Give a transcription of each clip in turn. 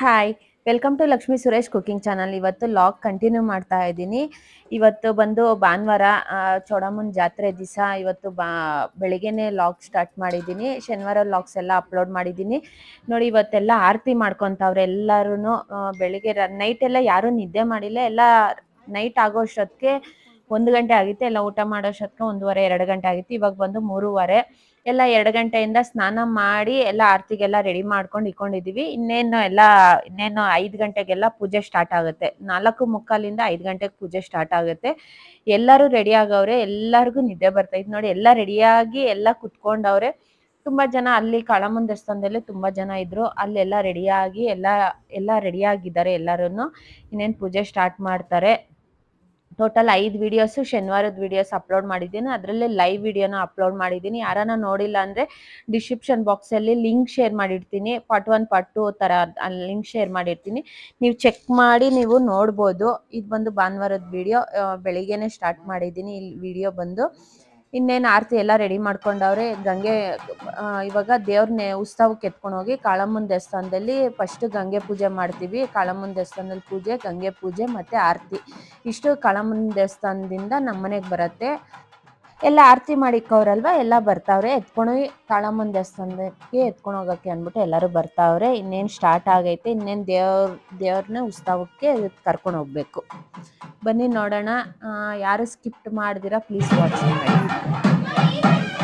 hi welcome to Lakshmi Suresh cooking channel ಇವತ್ತು log continue ಮಾಡ್ತಾ ಇದ್ದೀನಿ ಇವತ್ತು ಬಂದು ಭಾನುವಾರ ಆ, ಚೌಡಮ್ಮನ ಜಾತ್ರೆ ದಿವಸ ಇವತ್ತು ಬಾ ಬೆಳಿಗ್ಗೆನೆ ಲಾಗ್ ಸ್ಟಾರ್ಟ್ ಮಾಡಿದ್ದೀನಿ ಶನಿವಾರ ಲಾಗ್ಸ್ ಎಲ್ಲ ಅಪ್ಲೋಡ್ ಮಾಡಿದ್ದೀನಿ ನೋಡಿ ಇವತ್ತೆಲ್ಲ ಆರತಿ ಮಾಡ್ಕೊತಾವ್ರೆ ಎಲ್ಲರೂ ಬೆಳಿಗ್ಗೆ ನೈಟ್ ಎಲ್ಲ ಯಾರೂ ನಿದ್ದೆ ಮಾಡಿಲ್ಲ ಎಲ್ಲ ನೈಟ್ ಆಗೋಷ್ಟೊತ್ತಿಗೆ ಒಂದು ಗಂಟೆ ಆಗಿತ್ತು ಎಲ್ಲ ಊಟ ಮಾಡೋಷ್ಟೊತ್ತಿಗೆ ಒಂದೂವರೆ ಎರಡು ಗಂಟೆ ಆಗಿತ್ತು ಇವಾಗ ಬಂದು ಮೂರುವರೆ ಎಲ್ಲ ಎರಡು ಗಂಟೆಯಿಂದ ಸ್ನಾನ ಮಾಡಿ ಎಲ್ಲ ಆರತಿಗೆಲ್ಲ ರೆಡಿ ಮಾಡ್ಕೊಂಡು ಇಟ್ಕೊಂಡಿದೀವಿ ಇನ್ನೇನು ಎಲ್ಲ ಇನ್ನೇನು ಐದು ಗಂಟೆಗೆಲ್ಲ ಪೂಜೆ ಸ್ಟಾರ್ಟ್ ಆಗುತ್ತೆ ನಾಲ್ಕು ಮುಕ್ಕಾಲಿಂದ ಐದು ಗಂಟೆಗೆ ಪೂಜೆ ಸ್ಟಾರ್ಟ್ ಆಗುತ್ತೆ ಎಲ್ಲರೂ ರೆಡಿ ಆಗವ್ರೆ ಎಲ್ಲರಿಗೂ ನಿದ್ದೆ ಬರ್ತೈತೆ ನೋಡಿ ಎಲ್ಲ ರೆಡಿಯಾಗಿ ಎಲ್ಲ ಕುತ್ಕೊಂಡವ್ರೆ ತುಂಬಾ ಜನ ಅಲ್ಲಿ ಕಾಳಮ್ಮನ ದೇವಸ್ಥಾನದಲ್ಲಿ ತುಂಬಾ ಜನ ಇದ್ರು ಅಲ್ಲೆಲ್ಲ ರೆಡಿಯಾಗಿ ಎಲ್ಲ ಎಲ್ಲ ರೆಡಿಯಾಗಿದ್ದಾರೆ ಎಲ್ಲರೂ ಇನ್ನೇನು ಪೂಜೆ ಸ್ಟಾರ್ಟ್ ಮಾಡ್ತಾರೆ ಟೋಟಲ್ ಐದು ವಿಡಿಯೋಸು ಶನಿವಾರದ ವಿಡಿಯೋಸ್ ಅಪ್ಲೋಡ್ ಮಾಡಿದ್ದೀನಿ ಅದರಲ್ಲೇ ಲೈವ್ ವಿಡಿಯೋನ ಅಪ್ಲೋಡ್ ಮಾಡಿದ್ದೀನಿ ಯಾರನ್ನ ನೋಡಿಲ್ಲ ಅಂದರೆ ಡಿಸ್ಕ್ರಿಪ್ಷನ್ ಬಾಕ್ಸಲ್ಲಿ ಲಿಂಕ್ ಶೇರ್ ಮಾಡಿರ್ತೀನಿ ಪಾರ್ಟ್ ಒನ್ ಪಾರ್ಟ್ ಟು ಥರ ಅಲ್ಲಿ ಲಿಂಕ್ ಶೇರ್ ಮಾಡಿರ್ತೀನಿ ನೀವು ಚೆಕ್ ಮಾಡಿ ನೀವು ನೋಡ್ಬೋದು ಇದು ಬಂದು ಭಾನುವಾರದ ವಿಡಿಯೋ ಬೆಳಿಗ್ಗೆನೆ ಸ್ಟಾರ್ಟ್ ಮಾಡಿದ್ದೀನಿ ಇಲ್ಲಿ ವಿಡಿಯೋ ಬಂದು ಇನ್ನೇನು ಆರತಿ ಎಲ್ಲ ರೆಡಿ ಮಾಡ್ಕೊಂಡವ್ರೆ ಗಂಗೆ ಆ, ಇವಾಗ ದೇವ್ರನ್ನೇ ಉತ್ಸವಕ್ಕೆ ಎತ್ಕೊಂಡು ಹೋಗಿ ಕಾಳಮ್ಮನ ದೇವಸ್ಥಾನದಲ್ಲಿ ಫಸ್ಟ್ ಗಂಗೆ ಪೂಜೆ ಮಾಡ್ತೀವಿ ಕಾಳಮ್ಮನ ದೇವಸ್ಥಾನದಲ್ಲಿ ಪೂಜೆ ಗಂಗೆ ಪೂಜೆ ಮತ್ತು ಆರತಿ ಇಷ್ಟು ಕಾಳಮ್ಮನ ದೇವಸ್ಥಾನದಿಂದ ನಮ್ಮ ಮನೆಗೆ ಬರುತ್ತೆ ಎಲ್ಲ ಆರತಿ ಮಾಡಿಕ್ಕವ್ರಲ್ವ ಎಲ್ಲ ಬರ್ತಾವ್ರೆ ಎತ್ಕೊಂಡೋಗಿ ಕಾಳಮ್ಮನ ದೇವಸ್ಥಾನಕ್ಕೆ ಎತ್ಕೊಂಡು ಹೋಗೋಕ್ಕೆ ಅಂದ್ಬಿಟ್ಟು ಎಲ್ಲರೂ ಬರ್ತಾವ್ರೆ ಇನ್ನೇನು ಸ್ಟಾರ್ಟ್ ಆಗೈತೆ ಇನ್ನೇನು ದೇವ್ರ ದೇವ್ರನ್ನ ಉತ್ಸವಕ್ಕೆ ಕರ್ಕೊಂಡು ಹೋಗ್ಬೇಕು ಬನ್ನಿ ನೋಡೋಣ ಆ, ಯಾರು ಸ್ಕಿಪ್ಟ್ ಮಾಡ್ದಿರಾ ಪ್ಲೀಸ್ ವಾಚ್ ಮಾಡಿ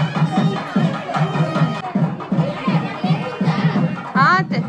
ಆತೆ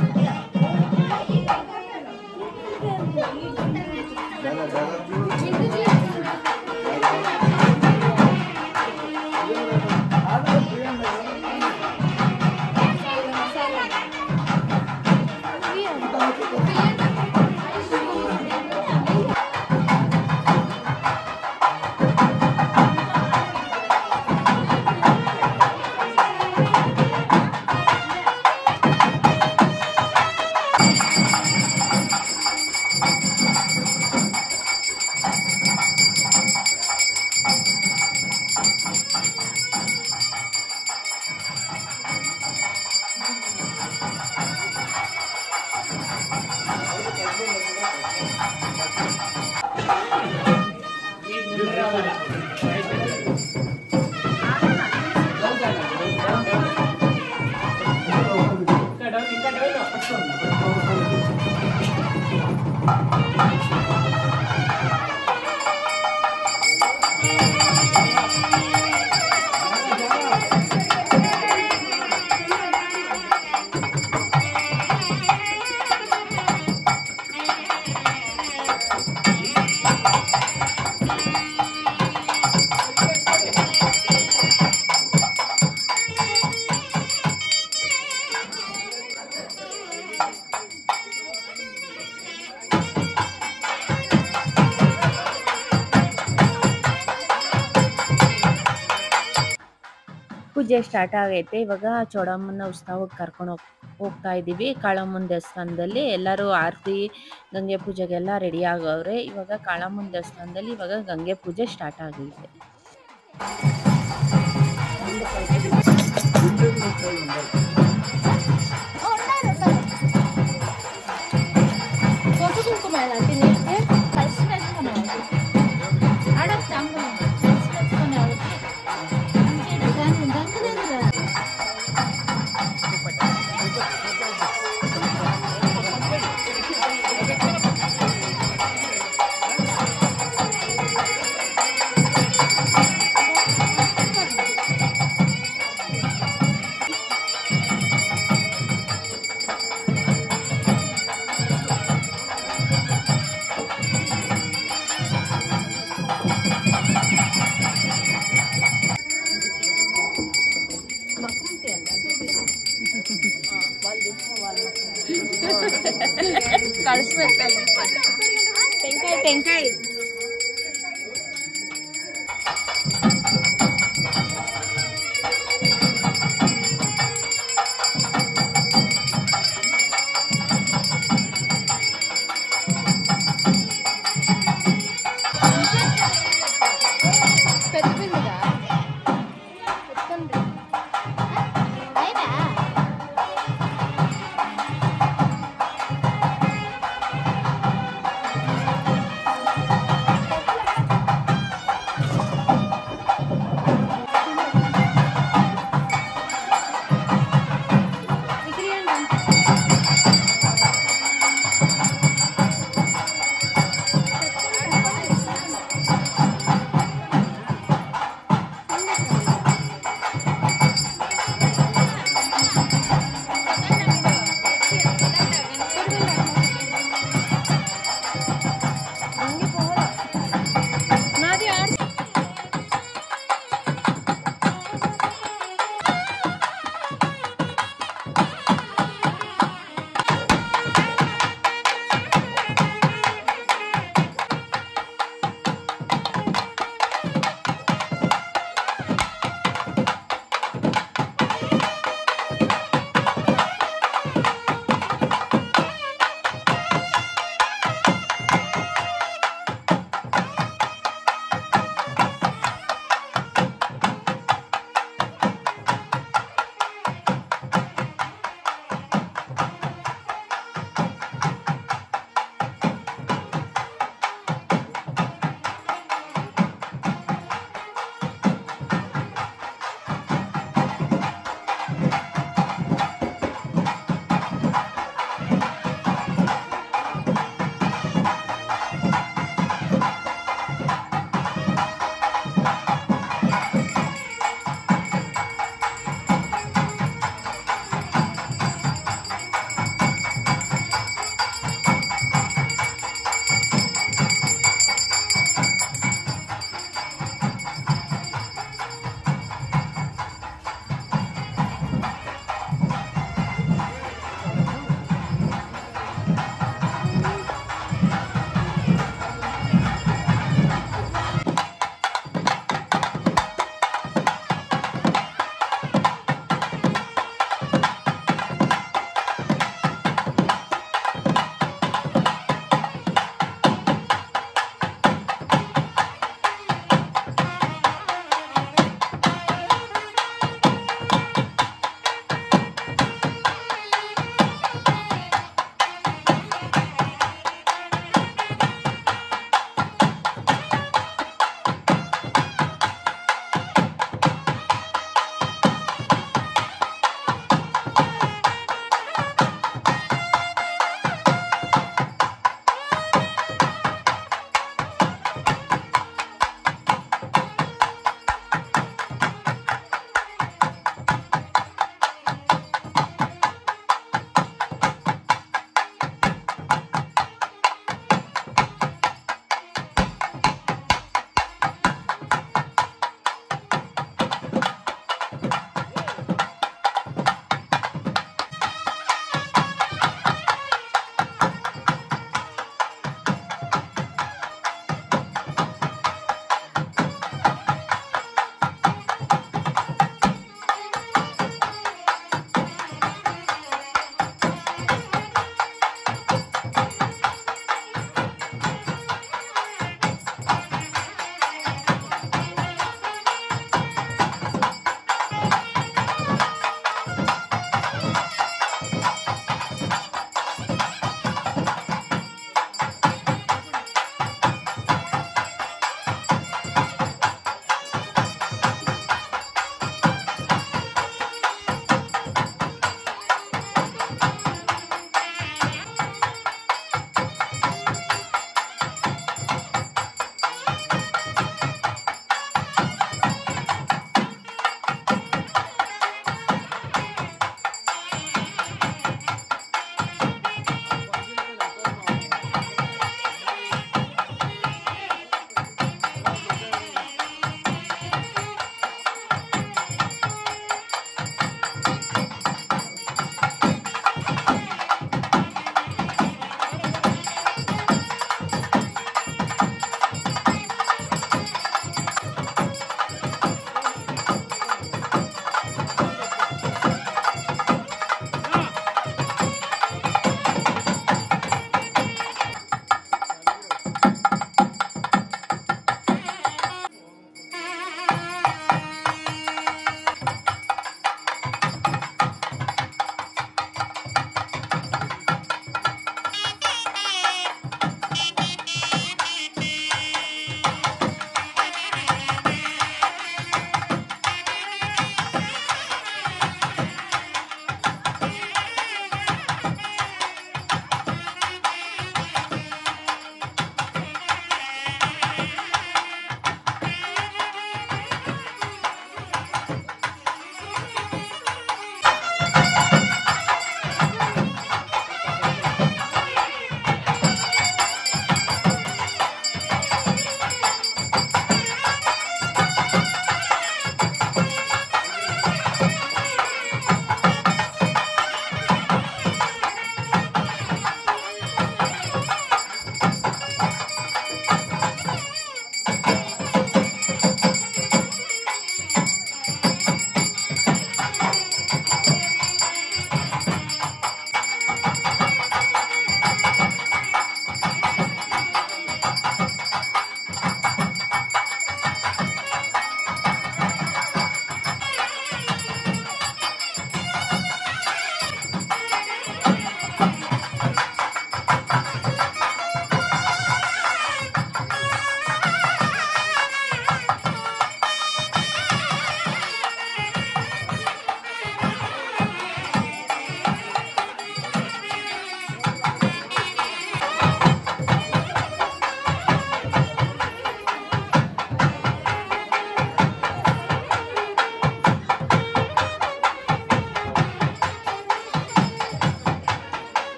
ಪೂಜೆ ಸ್ಟಾರ್ಟ್ ಆಗೈತೆ ಇವಾಗ ಚೌಡಮ್ಮನ ಉತ್ಸವಕ್ಕೆ ಕರ್ಕೊಂಡು ಹೋಗ್ ಹೋಗ್ತಾ ಇದ್ದೀವಿ ಕಾಳಮ್ಮನ ದೇವಸ್ಥಾನದಲ್ಲಿ ಎಲ್ಲರೂ ಆರತಿ ಗಂಗೆ ಪೂಜೆಗೆಲ್ಲ ರೆಡಿ ಆಗವ್ರೆ ಇವಾಗ ಕಾಳಮ್ಮನ ದೇವಸ್ಥಾನದಲ್ಲಿ ಇವಾಗ ಗಂಗೆ ಪೂಜೆ ಸ್ಟಾರ್ಟ್ ಆಗೈತೆ కొత్త కుంకుమాయలు తినేస్తే కలిసి పెట్టుకున్నావు అడగ కలిసి పెట్టుకున్నావు దాన్ని దంకలేదు కదా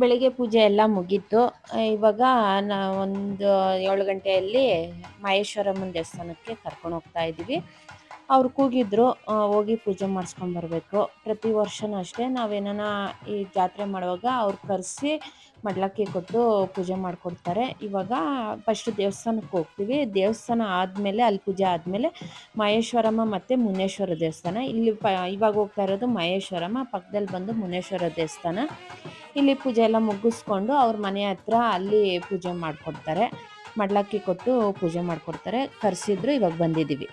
ಬೆಳಿಗ್ಗೆ ಪೂಜೆ ಎಲ್ಲ ಮುಗೀತು ಆ, ಇವಾಗ ನಾ ಒಂದು ಏಳು ಗಂಟೆಯಲ್ಲಿ ಮಹೇಶ್ವರಮ್ಮನ ದೇವಸ್ಥಾನಕ್ಕೆ ಕರ್ಕೊಂಡು ಹೋಗ್ತಾ ಇದ್ದೀವಿ ಅವ್ರು ಕೂಗಿದ್ರು ಆ, ಹೋಗಿ ಪೂಜೆ ಮಾಡಿಸ್ಕೊಂಬರ್ಬೇಕು ಪ್ರತಿ ವರ್ಷನೂ ಅಷ್ಟೇ ನಾವೇನಾನ ಈ ಜಾತ್ರೆ ಮಾಡುವಾಗ ಅವ್ರು ಕರೆಸಿ ಮಡ್ಲಕ್ಕಿ ಕೊಟ್ಟು ಪೂಜೆ ಮಾಡಿಕೊಡ್ತಾರೆ ಇವಾಗ ಫಸ್ಟ್ ದೇವಸ್ಥಾನಕ್ಕೆ ಹೋಗ್ತೀವಿ ದೇವಸ್ಥಾನ ಆದಮೇಲೆ ಅಲ್ಲಿ ಪೂಜೆ ಆದಮೇಲೆ ಮಹೇಶ್ವರಮ್ಮ ಮತ್ತು ಮುನೇಶ್ವರ ದೇವಸ್ಥಾನ ಇಲ್ಲಿ ಪ ಇವಾಗ ಹೋಗ್ತಾ ಇರೋದು ಮಹೇಶ್ವರಮ್ಮ ಪಕ್ಕದಲ್ಲಿ ಬಂದು ಮುನೇಶ್ವರ ದೇವಸ್ಥಾನ ಇಲ್ಲಿ ಪೂಜೆ ಎಲ್ಲ ಮುಗಿಸ್ಕೊಂಡು ಅವ್ರ ಮನೆ ಹತ್ರ ಅಲ್ಲಿ ಪೂಜೆ ಮಾಡಿಕೊಡ್ತಾರೆ ಮಡ್ಲಕ್ಕಿ ಕೊಟ್ಟು ಪೂಜೆ ಮಾಡಿಕೊಡ್ತಾರೆ ಕರೆಸಿದ್ರು ಇವಾಗ ಬಂದಿದ್ದೀವಿ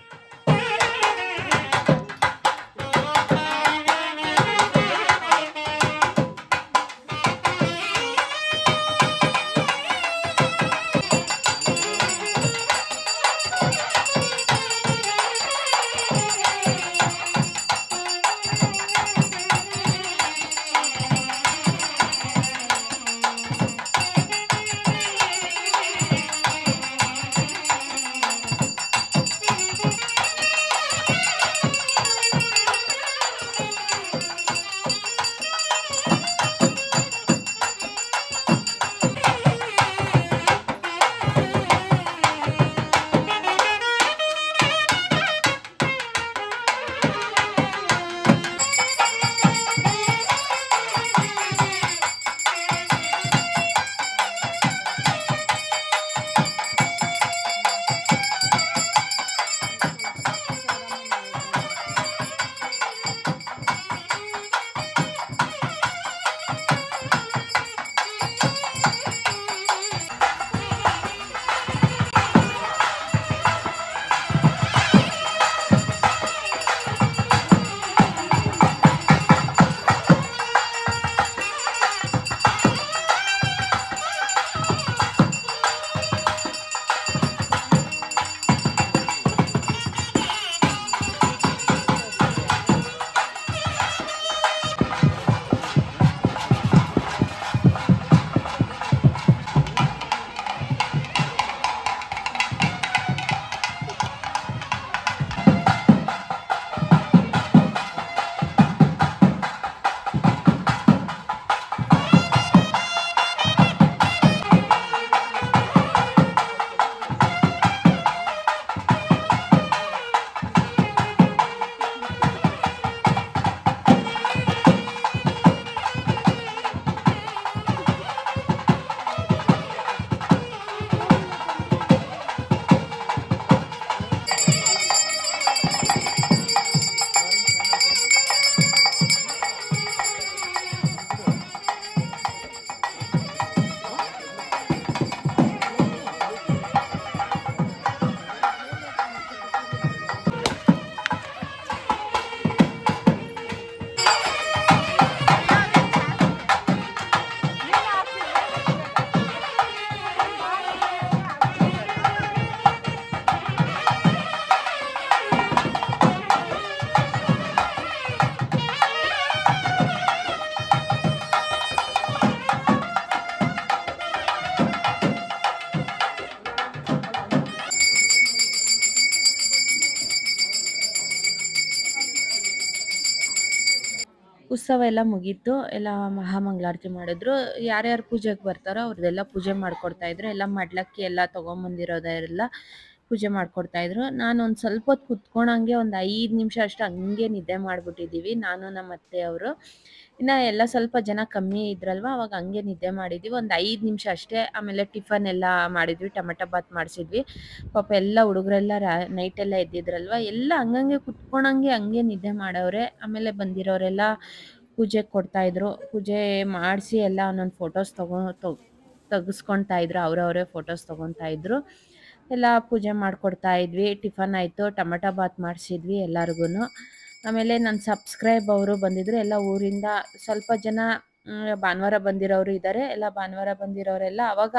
ಉತ್ಸವ ಎಲ್ಲ ಮುಗೀತು ಎಲ್ಲ ಮಹಾಮಂಗಳಾರತಿ ಮಾಡಿದ್ರು ಯಾರ್ಯಾರು ಪೂಜೆಗೆ ಬರ್ತಾರೋ ಅವ್ರದ್ದೆಲ್ಲ ಪೂಜೆ ಮಾಡಿಕೊಡ್ತಾ ಇದ್ರು ಎಲ್ಲ ಮಡ್ಲಕ್ಕಿ ಎಲ್ಲ ತೊಗೊಂಬಂದಿರೋದೆಲ್ಲ ಪೂಜೆ ಮಾಡಿಕೊಡ್ತಾ ಇದ್ರು ನಾನು ಒಂದು ಸ್ವಲ್ಪ ಹೊತ್ತು ಕುತ್ಕೊಳಂಗೆ ಒಂದು ಐದು ನಿಮಿಷ ಅಷ್ಟು ಹಂಗೆ ನಿದ್ದೆ ಮಾಡಿಬಿಟ್ಟಿದ್ದೀವಿ ನಾನು ನಮ್ಮ ಅತ್ತೆಯವರು ಇನ್ನು ಎಲ್ಲ ಸ್ವಲ್ಪ ಜನ ಕಮ್ಮಿ ಇದ್ರಲ್ವ ಅವಾಗ ಹಂಗೆ ನಿದ್ದೆ ಮಾಡಿದ್ವಿ ಒಂದು ಐದು ನಿಮಿಷ ಅಷ್ಟೇ ಆಮೇಲೆ ಟಿಫನ್ ಎಲ್ಲ ಮಾಡಿದ್ವಿ ಟೊಮೆಟೊ ಬಾತ್ ಮಾಡಿಸಿದ್ವಿ ಪಾಪ ಎಲ್ಲ ಹುಡುಗರೆಲ್ಲ ರಾ ನೈಟೆಲ್ಲ ಎದ್ದಿದ್ರಲ್ವ ಎಲ್ಲ ಹಂಗಂಗೆ ಕುತ್ಕೊಳಂಗೆ ಹಂಗೆ ನಿದ್ದೆ ಮಾಡವ್ರೆ ಆಮೇಲೆ ಬಂದಿರೋರೆಲ್ಲ ಪೂಜೆಗೆ ಕೊಡ್ತಾಯಿದ್ರು ಪೂಜೆ ಮಾಡಿಸಿ ಎಲ್ಲ ಒಂದೊಂದು ಫೋಟೋಸ್ ತಗೋ ತೆಗೆಸ್ಕೊಳ್ತಾ ಇದ್ರು ಅವರವರೇ ಫೋಟೋಸ್ ತೊಗೊತಾ ಇದ್ರು ಎಲ್ಲ ಪೂಜೆ ಮಾಡಿಕೊಡ್ತಾ ಇದ್ವಿ ಟಿಫನ್ ಆಯಿತು ಟೊಮೆಟೊ ಬಾತ್ ಮಾಡಿಸಿದ್ವಿ ಎಲ್ಲರಿಗೂ ಆಮೇಲೆ ನನ್ನ ಸಬ್ಸ್ಕ್ರೈಬ್ ಅವರು ಬಂದಿದ್ರು ಎಲ್ಲ ಊರಿಂದ ಸ್ವಲ್ಪ ಜನ ಮ್, ಭಾನುವಾರ ಬಂದಿರೋರು ಇದ್ದಾರೆ ಎಲ್ಲ ಭಾನುವಾರ ಬಂದಿರೋರೆಲ್ಲ ಅವಾಗ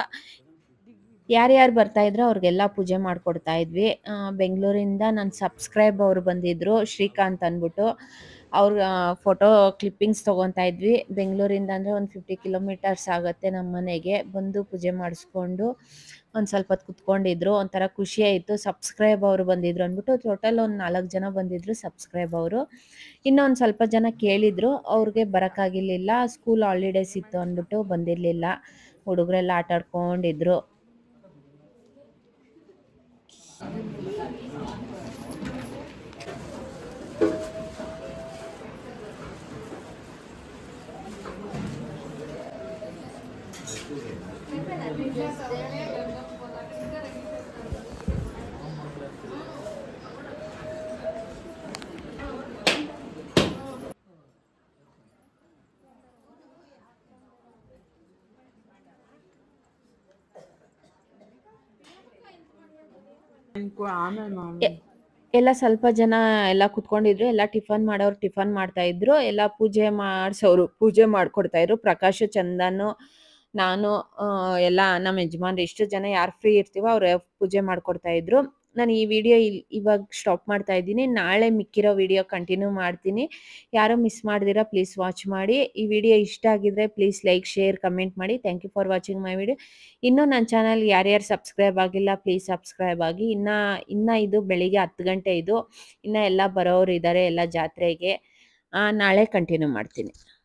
ಯಾರ್ಯಾರು ಬರ್ತಾ ಇದ್ರು ಅವ್ರಿಗೆಲ್ಲ ಪೂಜೆ ಮಾಡಿಕೊಡ್ತಾ ಇದ್ವಿ ಆ, ಬೆಂಗಳೂರಿಂದ ನನ್ನ ಸಬ್ಸ್ಕ್ರೈಬ್ ಅವರು ಬಂದಿದ್ರು ಶ್ರೀಕಾಂತ್ ಅಂದ್ಬಿಟ್ಟು ಅವ್ರ ಫೋಟೋ ಕ್ಲಿಪ್ಪಿಂಗ್ಸ್ ತೊಗೊತಾ ಇದ್ವಿ ಬೆಂಗಳೂರಿಂದ ಅಂದರೆ ಒಂದು ಫಿಫ್ಟಿ ಕಿಲೋಮೀಟರ್ಸ್ ಆಗುತ್ತೆ ನಮ್ಮ ಮನೆಗೆ ಬಂದು ಪೂಜೆ ಮಾಡಿಸ್ಕೊಂಡು ಒಂದು ಸ್ವಲ್ಪ ಹೊತ್ತು ಕುತ್ಕೊಂಡಿದ್ರು ಒಂಥರ ಖುಷಿ ಆಯಿತು ಸಬ್ಸ್ಕ್ರೈಬ್ ಅವರು ಬಂದಿದ್ರು ಅಂದ್ಬಿಟ್ಟು ಟೋಟಲ್ ಒಂದು ನಾಲ್ಕು ಜನ ಬಂದಿದ್ರು ಸಬ್ಸ್ಕ್ರೈಬ್ ಅವರು ಇನ್ನೊಂದು ಸ್ವಲ್ಪ ಜನ ಕೇಳಿದ್ರು ಅವ್ರಿಗೆ ಬರೋಕ್ಕಾಗಿರ್ಲಿಲ್ಲ ಸ್ಕೂಲ್ ಹಾಲಿಡೇಸ್ ಇತ್ತು ಅಂದ್ಬಿಟ್ಟು ಬಂದಿರಲಿಲ್ಲ ಹುಡುಗರೆಲ್ಲ ಆಟ ಆಡ್ಕೊಂಡಿದ್ರು ಆಮೇಲೆ ಮಾಮೂಲಿ ಎ- ಎಲ್ಲ ಸ್ವಲ್ಪ ಜನ ಎಲ್ಲ ಕುತ್ಕೊಂಡಿದ್ರು ಎಲ್ಲ ಟಿಫನ್ ಮಾಡೋರು ಟಿಫನ್ ಮಾಡ್ತಾ ಇದ್ರು ಎಲ್ಲ ಪೂಜೆ ಮಾಡ್ಸೋರು ಪೂಜೆ ಮಾಡ್ಕೊಡ್ತಾ ಇದ್ರು ಪ್ರಕಾಶ್ ಚಂದನು ನಾನು ಆ, ಎಲ್ಲ ನಮ್ಮ ಯಜಮಾನ್ರು ಎಷ್ಟು ಜನ ಯಾರು ಫ್ರೀ ಇರ್ತೀವೋ ಅವ್ರು ಪೂಜೆ ಮಾಡ್ಕೊಡ್ತಾ ಇದ್ರು ನಾನು ಈ ವಿಡಿಯೋ ಇವಾಗ ಸ್ಟಾಪ್ ಮಾಡ್ತಾ ಇದ್ದೀನಿ ನಾಳೆ ಮಿಕ್ಕಿರೋ ವಿಡಿಯೋ ಕಂಟಿನ್ಯೂ ಮಾಡ್ತೀನಿ ಯಾರು ಮಿಸ್ ಮಾಡ್ದಿರಾ ಪ್ಲೀಸ್ ವಾಚ್ ಮಾಡಿ ಈ ವಿಡಿಯೋ ಇಷ್ಟ ಆಗಿದ್ರೆ ಪ್ಲೀಸ್ ಲೈಕ್ ಶೇರ್ ಕಮೆಂಟ್ ಮಾಡಿ thank you for watching my video ಇನ್ನೂ ನನ್ನ ಚಾನಲ್ ಯಾರ್ಯಾರು ಸಬ್ಸ್ಕ್ರೈಬ್ ಆಗಿಲ್ಲ ಪ್ಲೀಸ್ ಸಬ್ಸ್ಕ್ರೈಬ್ ಆಗಿ ಇನ್ನು ಇನ್ನು ಇದು ಬೆಳಿಗ್ಗೆ ಹತ್ತು ಗಂಟೆ ಇದು ಇನ್ನು ಎಲ್ಲ ಬರೋರು ಇದ್ದಾರೆ ಎಲ್ಲ ಜಾತ್ರೆಗೆ ಆ, ನಾಳೆ ಕಂಟಿನ್ಯೂ ಮಾಡ್ತೀನಿ